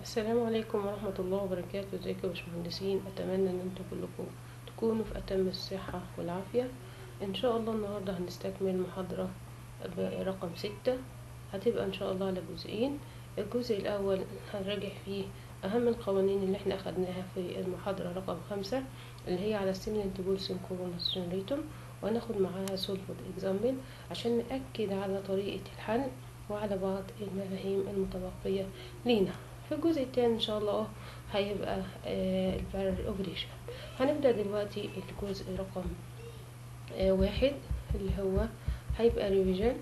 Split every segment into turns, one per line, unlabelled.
السلام عليكم ورحمة الله وبركاته ازيكم يا باشمهندسين اتمنى ان انتوا كلكم تكونوا في اتم الصحة والعافية ان شاء الله النهاردة هنستكمل المحاضرة رقم ستة هتبقى ان شاء الله على جزئين الجزء الاول هنراجع فيه اهم القوانين اللي احنا اخدناها في المحاضرة رقم خمسة اللي هي على السيميلنت بول سينكرونس جنريتور وهناخد معاها سولفود اكزامبل عشان نأكد على طريقة الحل وعلى بعض المفاهيم المتبقية لينا في الجزء التاني ان شاء الله هيبقى البارل اوبريشن هنبدأ دلوقتي الجزء رقم آه واحد اللي هو هيبقى ريفيجن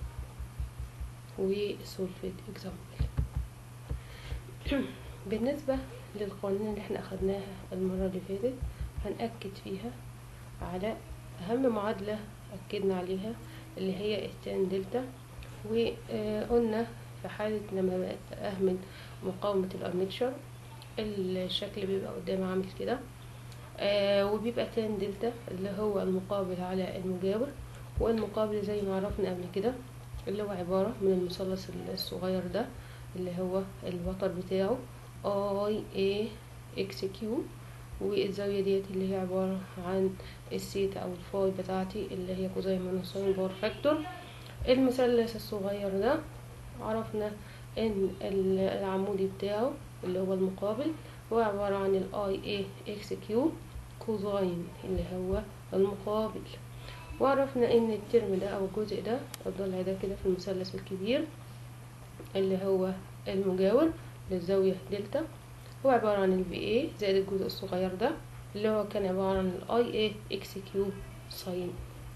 وسولفيت اكزامبل بالنسبة للقوانين اللي احنا اخدناها المرة اللي فاتت هنأكد فيها على اهم معادلة اكدنا عليها اللي هي التان دلتا وقلنا في حالة لما اهمل مقاومة الارميتشر الشكل بيبقى قدامي عامل كده آه وبيبقى تان دلتا اللي هو المقابل على المجاور والمقابل زي ما عرفنا قبل كده اللي هو عبارة من المثلث الصغير ده اللي هو الوتر بتاعه اي اي اكس كيو والزاوية ديت اللي هي عبارة عن السيتا او الفاي بتاعتي اللي هي كوزين ماينس ساين باور فاكتور المثلث الصغير ده عرفنا ان العمودي بتاعه اللي هو المقابل هو عبارة عن الاي اي اكس كيو كوزاين اللي هو المقابل وعرفنا ان الترم ده او الجزء ده الضلع ده كده في المثلث الكبير اللي هو المجاور للزاوية دلتا هو عبارة عن الفي اي زائد الجزء الصغير ده اللي هو كان عبارة عن الاي اي اكس كيو ساين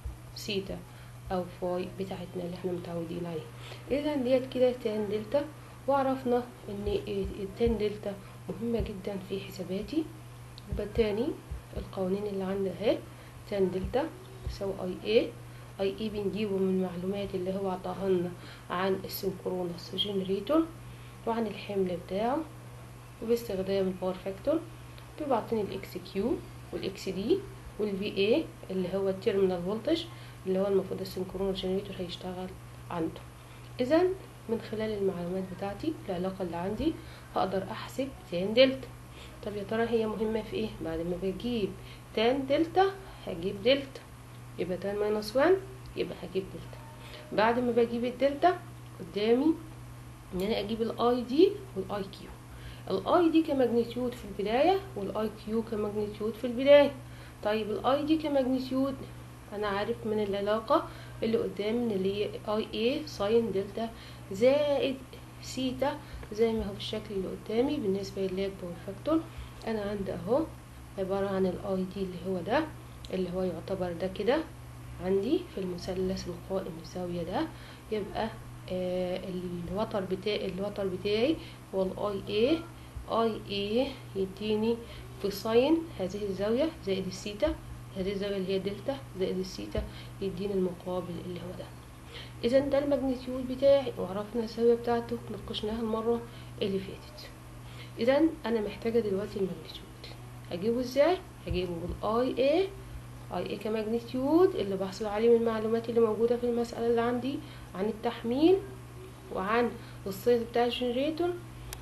سيتا او فاي بتاعتنا اللي احنا متعودين عليه اذا ديت كده تان دلتا وعرفنا ان التان دلتا مهمة جدا في حساباتي يبقى تاني القوانين اللي عندنا اهي تان دلتا تساوي اي اي اي اي بنجيبه من المعلومات اللي هو عطاها لنا عن السنكرونس جنريتور وعن الحمل بتاعه وباستخدام الباور فاكتور بيبقى عطيني الاكس كيو والاكس دي والفي اي اللي هو التيرمينال فولتج اللي هو المفروض السنكرونس جنريتور هيشتغل عنده اذا من خلال المعلومات بتاعتي العلاقة اللي عندي هقدر احسب تان دلتا طب يا ترى هي مهمة في ايه بعد ما بجيب تان دلتا هجيب دلتا يبقى تان ماينس وان يبقى هجيب دلتا بعد ما بجيب الدلتا قدامي ان انا اجيب الاي دي والاي كيو الاي دي كماجنتيود في البداية والاي كيو كماجنتيود في البداية طيب الاي دي كماجنتيود انا عارف من العلاقة اللي قدامي اللي هي اي اي ساين دلتا زائد سيتا زي ما هو في الشكل اللي قدامي بالنسبة للاب باور فاكتور انا عندي اهو عبارة عن الاي دي اللي هو ده اللي هو يعتبر ده كده عندي في المثلث القائم الزاوية ده يبقى آه الوتر بتاعي الوتر بتاعي هو الاي اي اي اي يديني في ساين هذه الزاوية زائد السيتا هذه الزاوية اللي هي دلتا زائد السيتا يديني المقابل اللي هو ده اذا ده الماجنتيود بتاعي وعرفنا الزاوية بتاعته ناقشناها المرة اللي فاتت اذا انا محتاجة دلوقتي الماجنتيود هجيبه ازاي هجيبه بالاي اي اي اي كماجنتيود اللي بحصل عليه من المعلومات اللي موجودة في المسألة اللي عندي عن التحميل وعن الصيغ بتاع الجنريتور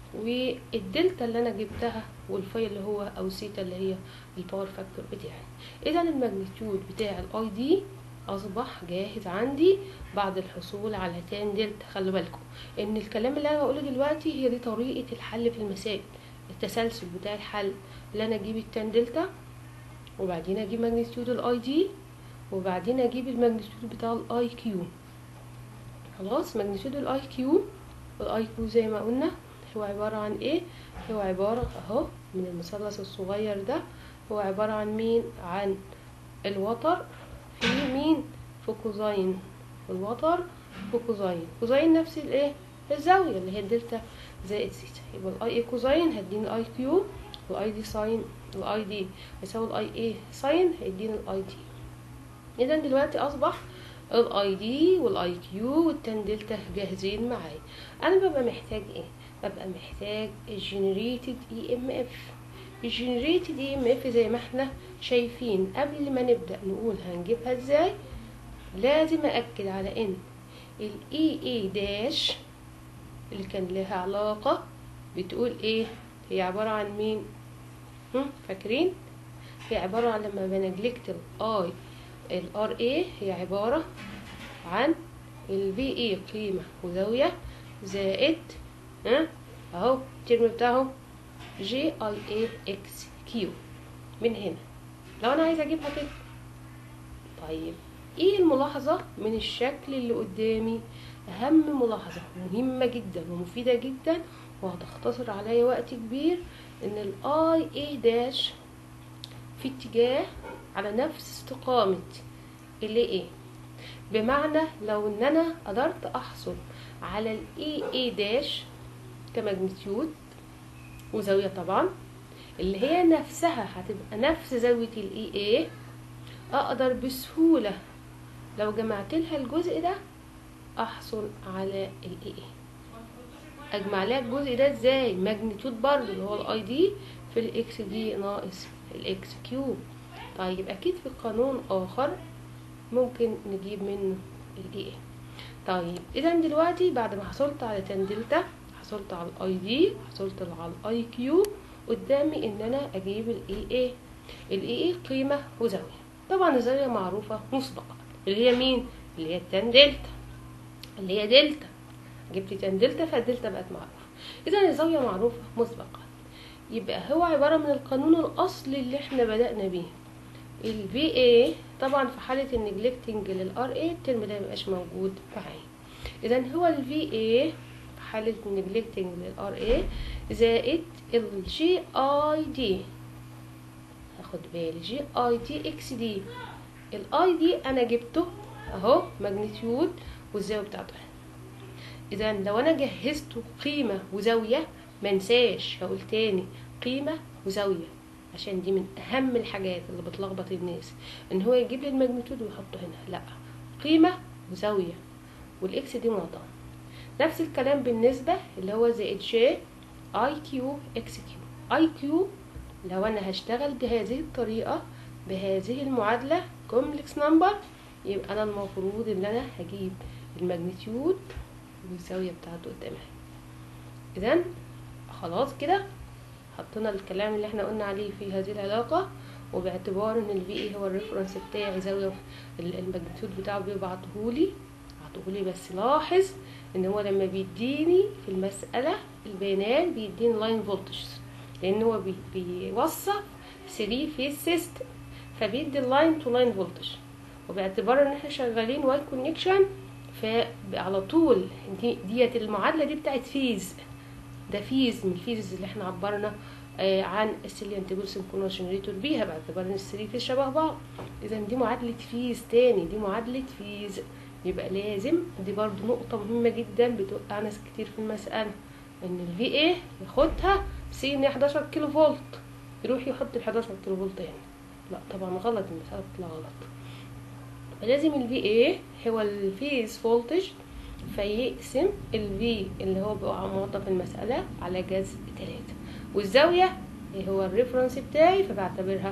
والدلتا اللي انا جبتها والفاي اللي هو او سيتا اللي هي الباور فاكتور بتاعي اذا الماجنتيود بتاع الاي دي اصبح جاهز عندي بعد الحصول على تان دلتا خلوا بالكم ان الكلام اللي انا بقوله دلوقتي هي دي طريقه الحل في المسائل التسلسل بتاع الحل اللي انا اجيب التان دلتا وبعدين اجيب ماجنتيود الاي دي وبعدين اجيب الماجنتيود بتاع الاي كيو خلاص ماجنتيود الاي كيو والاي كيو زي ما قلنا هو عبارة عن ايه هو عبارة اهو من المثلث الصغير ده هو عبارة عن مين عن الوتر في مين في كوزين الوتر في كوزين كوزين نفس الايه الزاوية اللي هي الدلتا زائد سيتا يبقى الاي اي كوزين هيديني الاي كيو والاي دي ساين الاي دي يساوي الاي اي ساين هيديني الاي دي اذا دلوقتي اصبح الاي دي والاي كيو والتان دلتا جاهزين معايا انا ببقى محتاج ايه ببقى محتاج الجنريتد اي ام اف الجنريتد اي ام اف زي ما احنا شايفين قبل ما نبدا نقول هنجيبها ازاي لازم اكد على ان الاي اي داش اللي كان لها علاقه بتقول ايه هي عبارة عن مين هم؟ فاكرين هي عبارة عن لما بنجلكت الاي الار اي هي عبارة عن الفي اي قيمة وزاوية زائد ها اهو الترم بتاعه جي اي اي اكس كيو من هنا لو انا عايزه اجيبها كده طيب ايه الملاحظة من الشكل اللي قدامي اهم ملاحظة مهمة جدا ومفيدة جدا وهتختصر عليا وقت كبير ان الاي اي داش في اتجاه على نفس استقامة اللي ايه بمعنى لو ان انا قدرت احصل على الاي اي داش كماجنتيود وزاوية طبعا اللي هي نفسها هتبقى نفس زاوية الاي اي اقدر بسهولة لو جمعت لها الجزء ده احصل على الاي اي اجمع لها الجزء ده ازاي ماجنتيود برضه اللي هو الاي دي في الاكس دي ناقص الاكس كيوب طيب اكيد في قانون اخر ممكن نجيب منه الاي اي طيب اذا دلوقتي بعد ما حصلت على تان دلتا حصلت على الاي دي حصلت على الاي كيو قدامي ان انا اجيب الاي اي الاي اي قيمه وزاويه طبعا الزاويه معروفه مسبقا اللي هي مين اللي هي التان دلتا اللي هي دلتا جبت تان دلتا فالدلتا بقت معروفه اذا الزاويه معروفه مسبقا يبقى هو عباره من القانون الاصلي اللي احنا بدانا بيه ال VA طبعا في حالة النجلكتنج لل RA الترم ده مبقاش موجود معايا إذا هو ال VA في حالة النجلكتنج لل RA زائد ال GID هاخد بالي GID XD ال ID أنا جبته أهو ماجنتيود والزاوية بتاعته إذا لو أنا جهزته قيمة وزاوية منساش هقول تاني قيمة وزاوية عشان دي من اهم الحاجات اللي بتلخبط الناس ان هو يجيب لي الماجنتيود ويحطه هنا لا قيمه وزاويه والاكس دي معطاه نفس الكلام بالنسبه اللي هو زائد جي اي كيو اكس كيو اي كيو لو انا هشتغل بهذه الطريقه بهذه المعادله كومبلكس نمبر يبقى انا المفروض ان انا هجيب الماجنتيود والزاويه بتاعته قدامها اذا خلاص كده حطينا الكلام اللي احنا قلنا عليه في هذه العلاقة وباعتبار ان الفي اي هو الريفرنس بتاعي زاوية الماجنتيود بتاعه بيبعتهولي بعتهولي بس لاحظ ان هو لما بيديني في المسألة البيانات بيديني لاين فولتج لان هو بي بيوصف 3 فيز سيستم فبيدي اللاين تو لاين فولتج وباعتبار ان احنا شغالين واي كونكشن فعلى طول دي ديت المعادلة دي بتاعت فيز ده فيز من الفيز اللي احنا عبرنا آه عن السيليان تيبل سينكرونس جنريتور بيها باعتبار ان الثري فيز شبه بعض اذا دي معادله فيز تاني دي معادله فيز يبقى لازم دي برضو نقطه مهمه جدا بتوقع ناس كتير في المساله ان الفي اي ياخدها سي ان 11 كيلو فولت يروح يحط ال 11 كيلو فولت هنا لا طبعا غلط المساله بتطلع غلط فلازم الفي اي هو الفيز فولتج فيقسم ال V اللي هو بقى معطى في المسألة على جذر تلاتة والزاوية هو الريفرنس بتاعي فبعتبرها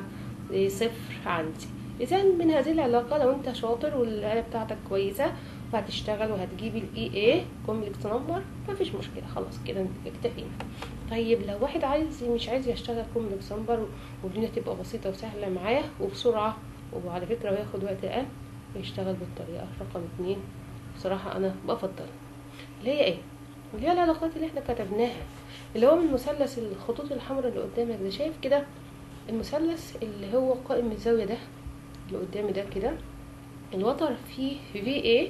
صفر عندي إذا من هذه العلاقة لو أنت شاطر والآلة بتاعتك كويسة وهتشتغل وهتجيب ال EA كومبلكس نمبر مفيش مشكلة خلاص كده اكتفينا طيب لو واحد عايز مش عايز يشتغل كومبلكس نمبر والدنيا تبقى بسيطة وسهلة معاه وبسرعة وعلى فكرة وياخد وقت أقل يشتغل بالطريقة رقم اتنين بصراحة أنا بفضل اللي هي إيه؟ اللي هي العلاقات اللي إحنا كتبناها اللي هو من مثلث الخطوط الحمراء اللي قدامك ده شايف كده المثلث اللي هو قائم الزاوية ده اللي قدامي ده كده الوتر فيه في اي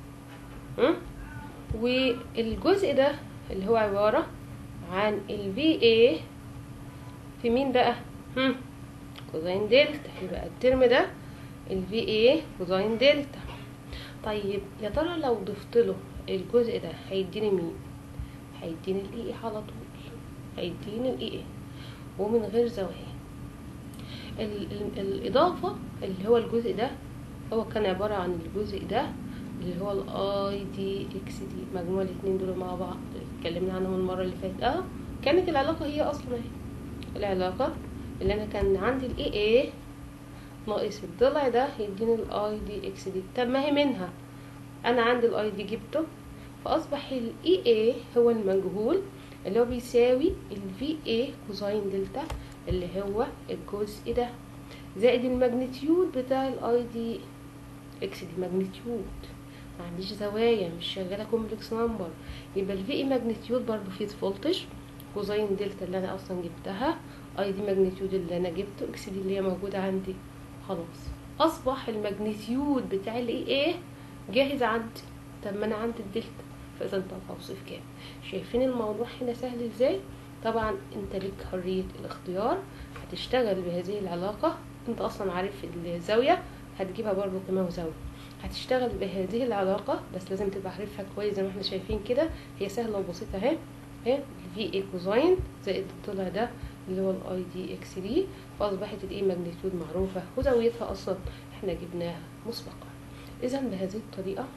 والجزء ده اللي هو عبارة عن ال في اي في مين بقى؟ هم كوزين دلتا يبقى الترم ده ال في اي كوزين دلتا طيب يا ترى لو ضفت له الجزء ده هيديني مين هيديني الاي اي على طول هيديني الاي اي ومن غير زوايا ال ال الاضافه اللي هو الجزء ده هو كان عباره عن الجزء ده اللي هو الاي دي اكس دي مجموع الاثنين دول مع بعض اتكلمنا عنهم المره اللي فاتت اه كانت العلاقه هي اصلا اهي العلاقه اللي انا كان عندي الاي اي ناقص الضلع ده يديني الاي دي اكس دي طب ما هي منها انا عندي الاي دي جبته فاصبح الاي اي هو المجهول اللي هو بيساوي الفي اي كوزين دلتا اللي هو الجزء ده زائد الماجنتيود بتاع الاي دي اكس دي ماجنتيود ما عنديش زوايا مش شغاله كومبلكس نمبر يبقى الفي اي ماجنتيود برضو فيز فولتج كوزين دلتا اللي انا اصلا جبتها اي دي ماجنتيود اللي انا جبته اكس دي اللي هي موجوده عندي خلاص اصبح الماجنتيود بتاع الاي ايه جاهز عندي طب ما انا عندي الدلتا فاذا انت توصيف كام شايفين الموضوع هنا سهل ازاي طبعا انت ليك حريه الاختيار هتشتغل بهذه العلاقه انت اصلا عارف الزاويه هتجيبها برضو قيمه وزاويه هتشتغل بهذه العلاقه بس لازم تبقى عارفها كويس زي ما احنا شايفين كده هي سهله وبسيطه اهي اهي الفي اي كوزاين زائد الطلع ده اللي هو الاي دي اكس دي فاصبحت الاي ماجنتيود معروفه وزاويتها اصلا احنا جبناها مسبقا اذا بهذه الطريقه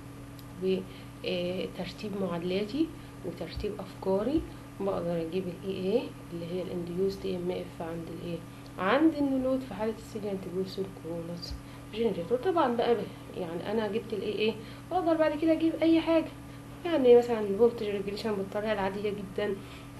وترتيب معادلاتي وترتيب افكاري بقدر اجيب الاي اي اللي هي الانديوز دي ام اف عند الايه عند النولود في حاله السيليانت بولسون كرونس جنريتور طبعا بقى يعني انا جبت الاي اي اقدر بعد كده اجيب اي حاجه يعني مثلا الفولتج ريجوليشن بالطريقه العاديه جدا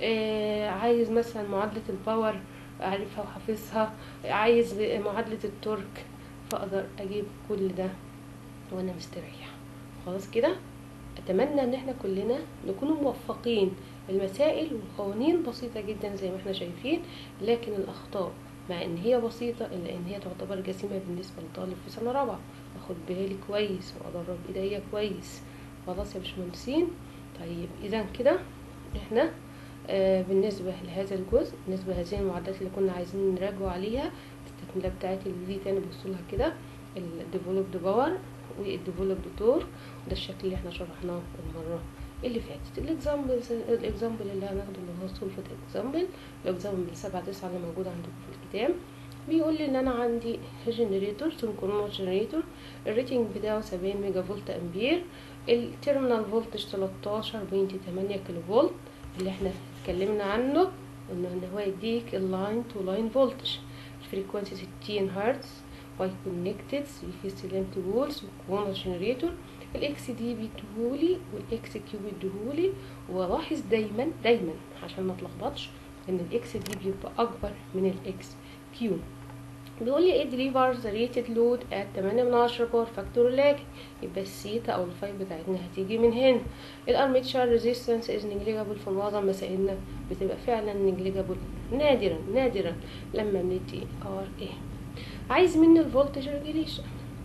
آه عايز مثلا معادله الباور اعرفها وحافظها عايز معادله التورك فاقدر اجيب كل ده وانا مستريح خلاص كده اتمنى ان احنا كلنا نكون موفقين المسائل والقوانين بسيطة جدا زي ما احنا شايفين لكن الاخطاء مع ان هي بسيطة الا ان هي تعتبر جسيمة بالنسبة لطالب في سنة رابعة اخد بالي كويس وادرب ايديا كويس خلاص يا باشمهندسين طيب اذا كده احنا آه بالنسبة لهذا الجزء بالنسبة لهذه المعادلات اللي كنا عايزين نراجعوا عليها التكملة بتاعتي اللي دي تاني بصولها كده الديفلوبد باور والديفلوبد تور ده الشكل اللي احنا شرحناه المرة اللي فاتت الاكزامبل الاكزامبل اللي هناخده اللي هو سولفت اكزامبل الاكزامبل سبعة تسعة اللي موجود عندكم في الكتاب بيقول لي ان انا عندي جنريتور سنكرونوس جنريتور الريتنج بتاعه سبعين ميجا فولت امبير التيرمينال فولتج تلاتاشر بوينت تمانية كيلو فولت اللي احنا اتكلمنا عنه انه ان هو يديك اللاين تو لاين فولتج الفريكونسي ستين هرتز واي كونكتد في سلمت وولز وكرونوس جنريتور الاكس دي بيديهولي والاكس كيو بيديهولي ولاحظ دايما دايما عشان ما اتلخبطش ان الاكس دي بيبقى اكبر من الاكس كيو بيقول لي ايه ديليفر ذا ريتد لود ات 8 من 10 باور فاكتور لاج يبقى السيتا او الفاي بتاعتنا هتيجي من هنا الارميتشر ريزيستنس از نيجليجابل في معظم مسائلنا بتبقى فعلا نيجليجابل نادرا نادرا لما بندي ار ايه عايز مني الفولتج ريجوليشن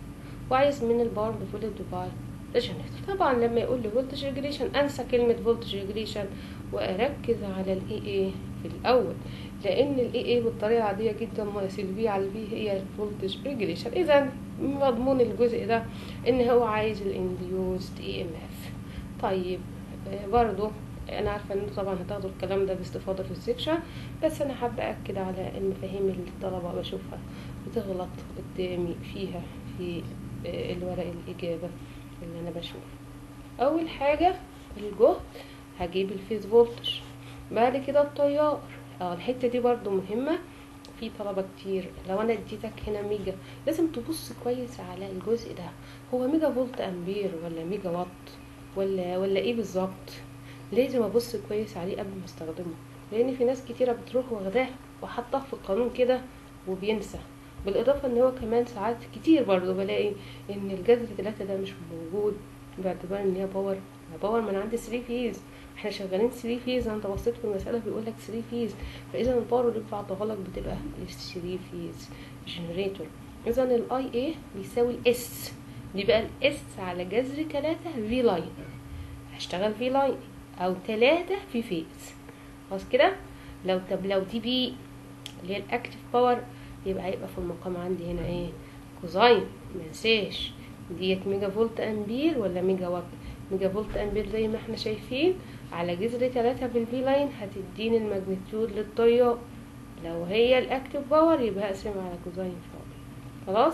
وعايز مني الباور ديفولد باي ريجنريتور طبعا لما يقول لي فولتج ريجوليشن انسى كلمه فولتج ريجوليشن واركز على الاي اي في الاول لان الاي اي بالطريقه العاديه جدا ما يصل بيه على البي هي الفولتج ريجوليشن اذا مضمون الجزء ده ان هو عايز الانديوزد اي ام اف طيب برضو انا عارفه ان انتوا طبعا هتاخدوا الكلام ده باستفاضه في السكشن بس انا حابه اكد على المفاهيم اللي الطلبه بشوفها بتغلط قدامي فيها في الورق الاجابه اللي انا بشوفه اول حاجه الجهد هجيب الفيز فولتج بعد كده التيار اه الحته دي برضو مهمه في طلبه كتير لو انا اديتك هنا ميجا لازم تبص كويس على الجزء ده هو ميجا فولت امبير ولا ميجا وات ولا ولا ايه بالظبط لازم ابص كويس عليه قبل ما استخدمه لان في ناس كتيره بتروح واخداه وحطاه في القانون كده وبينسى بالاضافه ان هو كمان ساعات كتير برضو بلاقي ان الجذر ثلاثة ده مش موجود باعتبار ان هي باور باور من عندي 3 فيز احنا شغالين 3 فيز انت بصيت في المساله بيقول لك 3 فيز فاذا الباور اللي بعتها لك بتبقى 3 فيز جنريتور اذا الاي اي بيساوي الاس دي بقى الاس على جذر 3 في لاين هشتغل في لاين او 3 في فيز خلاص كده لو طب لو دي بي اللي هي الاكتف باور يبقى هيبقى في المقام عندي هنا ايه كوزاين منساش ديت ميجا فولت امبير ولا ميجا وات ميجا فولت امبير زي ما احنا شايفين على جذر تلاتة بالفي لاين هتديني الماجنتيود للتيار لو هي الاكتف باور يبقى اقسم على كوزاين فاضي خلاص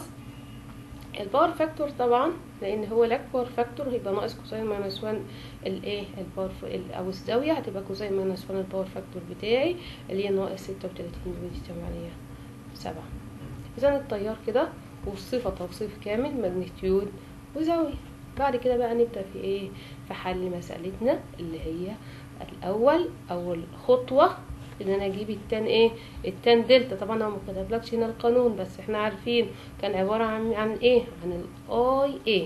الباور فاكتور طبعا لان هو الاكبر فاكتور هيبقى ناقص كوساين ماينس 1 الايه الباور او الزاويه هتبقى كوساين ماينس 1 الباور فاكتور بتاعي اللي هي ناقص 36 ودي 8 7 اذا التيار كده والصفه توصيف كامل ماجنتيود وزاويه بعد كده بقى نبدا في ايه في حل مسألتنا اللي هي الاول اول خطوه ان انا اجيب التان ايه التان دلتا طبعا هو ما كتبلكش هنا القانون بس احنا عارفين كان عباره عن عن ايه عن الاي ايه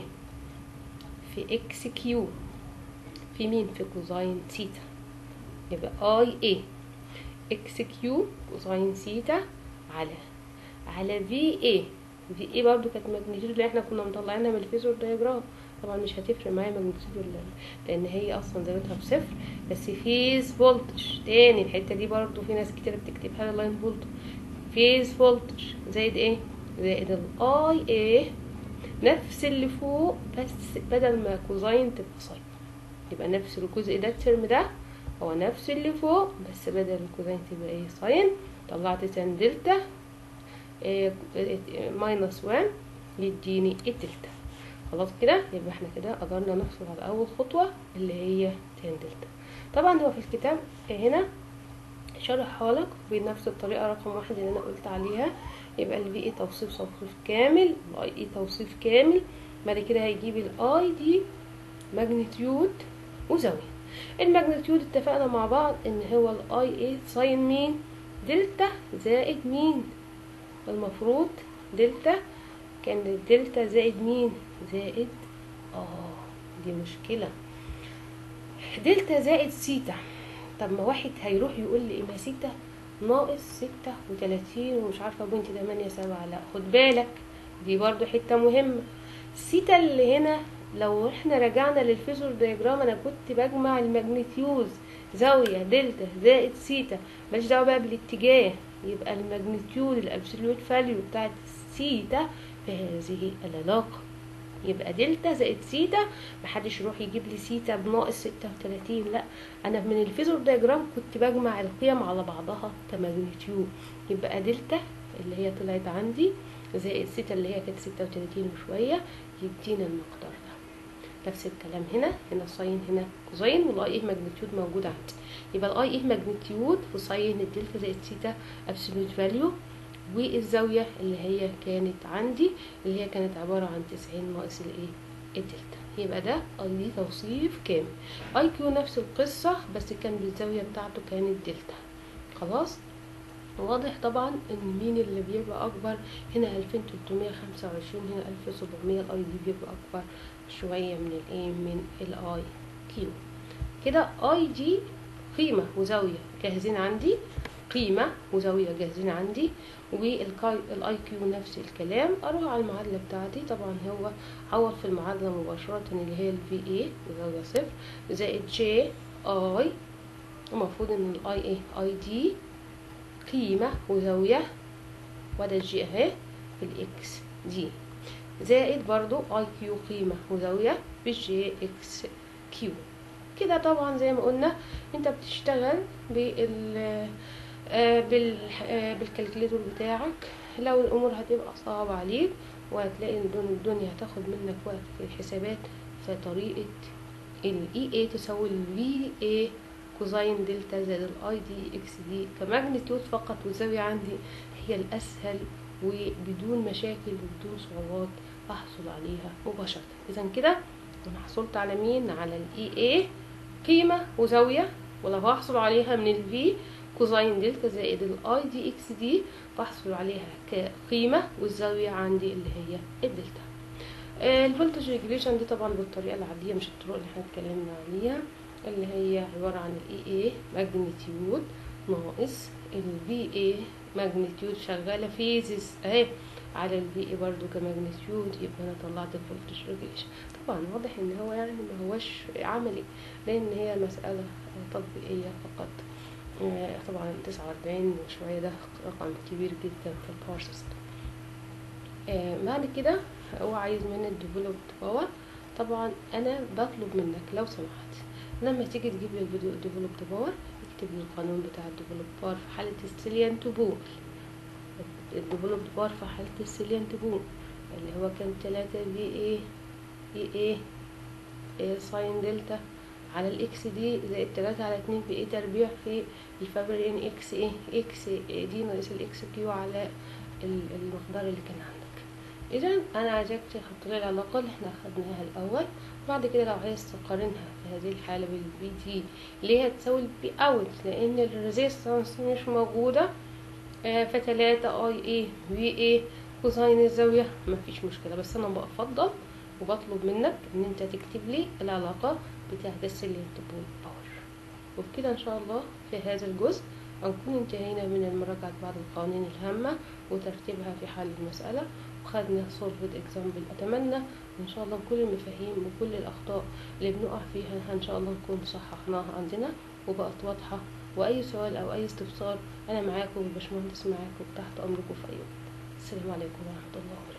في اكس كيو في مين في كوزاين ثيتا يبقى اي ايه اكس كيو كوزاين ثيتا على على في ايه في ايه برضو كانت ماجنتيود اللي احنا كنا مطلعينها من الفيزور دايجرام طبعا مش هتفرق معايا ماجنتيود ولا لان هي اصلا زاويتها بصفر بس فيز فولتج تاني الحته دي برضو في ناس كتير بتكتبها لي لاين فولت فيز فولتج زائد ايه زائد الاي ايه نفس اللي فوق بس بدل ما كوزاين تبقى ساين يبقى نفس الجزء ده الترم ده هو نفس اللي فوق بس بدل الكوزاين تبقى ايه ساين طلعت تان دلتا إيه ماينس وان يديني الدلتا خلاص كده يبقى احنا كده قدرنا نحصل على اول خطوة اللي هي تان دلتا طبعا هو في الكتاب هنا شرحها لك بنفس الطريقة رقم واحد اللي انا قلت عليها يبقى الفي اي توصيف توصيف كامل الاي اي توصيف كامل بعد كده هيجيب الاي دي ماجنتيود وزاوية الماجنتيود اتفقنا مع بعض ان هو الاي اي ساين مين دلتا زائد مين المفروض دلتا كان الدلتا زائد مين زائد اه دي مشكلة دلتا زائد سيتا طب ما واحد هيروح يقول لي ما سيتا ناقص ستة وتلاتين ومش عارفة بنتي تمانية سبعة لا خد بالك دي برضو حتة مهمة السيتا اللي هنا لو احنا رجعنا للفيزور دياجرام انا كنت بجمع الماجنتيوز زاوية دلتا زائد سيتا ماليش دعوة بقى بالاتجاه يبقى الماجنتيود الابسوليوت فاليو بتاعت سيتا في هذه العلاقة يبقى دلتا زائد سيتا محدش يروح يجيب لي سيتا بناقص ستة وتلاتين لا انا من الفيزور دياجرام كنت بجمع القيم على بعضها كماجنتيود يبقى دلتا اللي هي طلعت عندي زائد سيتا اللي هي كانت ستة وتلاتين وشوية يدينا المقدار ده نفس الكلام هنا هنا ساين هنا كوزين والاي ايه ماجنتيود موجود عندي يبقى الاي ايه ماجنتيود في ساين الدلتا زائد سيتا ابسولوت فاليو والزاوية اللي هي كانت عندي اللي هي كانت عبارة عن تسعين ناقص الايه الدلتا يبقى ده اي دي توصيف كامل اي كيو نفس القصة بس كان بالزاوية بتاعته كانت دلتا خلاص واضح طبعا ان مين اللي بيبقى اكبر هنا 2325 هنا 1700 الاي دي بيبقى اكبر شوية من الايه من الاي كيو كده اي دي قيمة وزاوية جاهزين عندي قيمة وزاوية جاهزين عندي والاي كيو نفس الكلام اروح على المعادلة بتاعتي طبعا هو عوض في المعادلة مباشرة اللي هي الفي اي وزاوية صفر زائد جي اي المفروض ان الاي ايه اي دي قيمة وزاوية وده الجي اهي في الاكس دي زائد برضو اي كيو قيمة وزاوية بالجي اكس كيو كده طبعا زي ما قلنا انت بتشتغل بال آه بال آه بالكالكليتور بتاعك لو الامور هتبقى صعبة عليك وهتلاقي ان الدنيا هتاخد منك وقت في الحسابات فطريقة الاي اي تساوي الفي اي كوزين دلتا زائد الاي دي اكس دي كماجنتيود فقط والزاوية عندي هي الاسهل وبدون مشاكل وبدون صعوبات احصل عليها مباشرة اذا كده انا حصلت على مين على الاي اي قيمة وزاوية ولو هحصل عليها من الفي كوزين دلتا زائد الاي دي اكس دي بحصل عليها كقيمة والزاوية عندي اللي هي الدلتا الفولتج ريجوليشن دي طبعا بالطريقة العادية مش الطرق اللي احنا اتكلمنا عليها اللي هي عبارة عن الاي اي ماجنتيود ناقص الفي اي ماجنتيود شغالة فيزز اهي على الفي اي برضو كماجنتيود يبقى انا طلعت الفولتج ريجوليشن طبعا واضح ان هو يعني ما هوش عملي لان هي مسألة تطبيقية فقط طبعا تسعة وأربعين وشوية ده رقم كبير جدا في الباور سيستم بعد كده هو عايز مني الديفلوبد باور طبعا انا بطلب منك لو سمحت لما تيجي تجيب لي الديفلوبد باور اكتب لي القانون بتاع الديفلوبد باور في حالة السيليانت بول الديفلوبد باور في حالة السيليانت بول اللي هو كان تلاتة في ايه في ايه, إيه ساين دلتا على الاكس دي زائد تلاتة على اتنين في ايه تربيع في الفابرين اكس ايه اكس إيه دي ناقص الاكس كيو على المقدار اللي كان عندك اذا انا عايزاك تحط لي العلاقه اللي احنا اخدناها الاول بعد كده لو عايز تقارنها في هذه الحاله بالبي تي اللي هي تساوي البي اوت لان الريزيستنس مش موجوده آه فتلاتة اي ايه في ايه كوساين الزاويه مفيش مشكله بس انا بفضل وبطلب منك ان انت تكتب لي العلاقه بتاعت السلنت بول باور وبكده ان شاء الله في هذا الجزء هنكون انتهينا من المراجعة بعض القوانين الهامة وترتيبها في حل المسألة وخدنا سولفد اكزامبل أتمنى إن شاء الله كل المفاهيم وكل الأخطاء اللي بنقع فيها إن شاء الله نكون صححناها عندنا وبقت واضحة وأي سؤال أو أي استفسار أنا معاكم والباشمهندس معاكم تحت أمركم في أي وقت السلام عليكم ورحمة الله وبركاته